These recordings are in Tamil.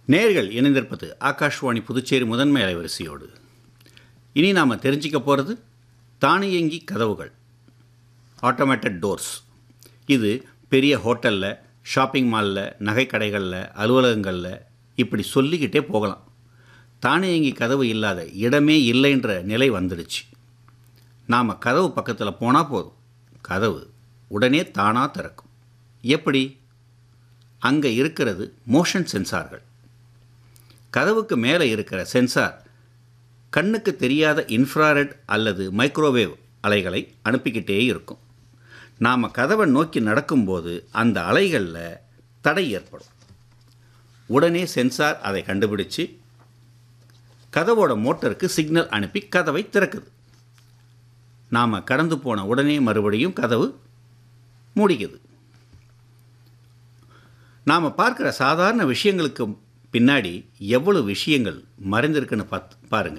நேர்கள் இணைந்திருப்பது ஆகாஷ்வாணி புதுச்சேரி முதன்மை அலைவரிசையோடு இனி நாம் தெரிஞ்சிக்க போகிறது தானியங்கி கதவுகள் ஆட்டோமேட்டட் டோர்ஸ் இது பெரிய ஹோட்டலில் ஷாப்பிங் மாலில் நகைக்கடைகளில் அலுவலகங்களில் இப்படி சொல்லிக்கிட்டே போகலாம் தானியங்கி கதவு இல்லாத இடமே இல்லைன்ற நிலை வந்துடுச்சு நாம் கதவு பக்கத்தில் போனால் போதும் கதவு உடனே தானாக திறக்கும் எப்படி அங்கே இருக்கிறது மோஷன் சென்சார்கள் கதவுக்கு மேலே இருக்கிற சென்சார் கண்ணுக்கு தெரியாத இன்ஃப்ராரெட் அல்லது மைக்ரோவேவ் அலைகளை அனுப்பிக்கிட்டே இருக்கும் நாம் கதவை நோக்கி நடக்கும்போது அந்த அலைகளில் தடை ஏற்படும் உடனே சென்சார் அதை கண்டுபிடிச்சு கதவோட மோட்டருக்கு சிக்னல் அனுப்பி கதவை திறக்குது நாம் கடந்து போன உடனே மறுபடியும் கதவு மூடிக்குது நாம் பார்க்குற சாதாரண விஷயங்களுக்கு பின்னாடி எவ்வளவு விஷயங்கள் மறைந்திருக்குன்னு பார்த்து பாருங்க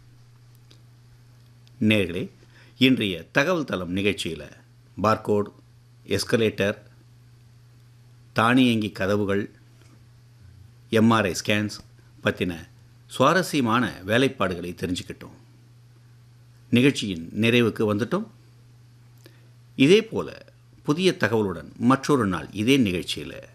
நேர்களே இன்றைய தகவல் தளம் நிகழ்ச்சியில் பார்கோட் எஸ்கலேட்டர் தானியங்கி கதவுகள் எம்ஆர்ஐ ஸ்கேன்ஸ் பற்றின சுவாரஸ்யமான வேலைப்பாடுகளை தெரிஞ்சுக்கிட்டோம் நிகழ்ச்சியின் நிறைவுக்கு வந்துட்டோம் இதே போல புதிய தகவலுடன் மற்றொரு நாள் இதே நிகழ்ச்சியில்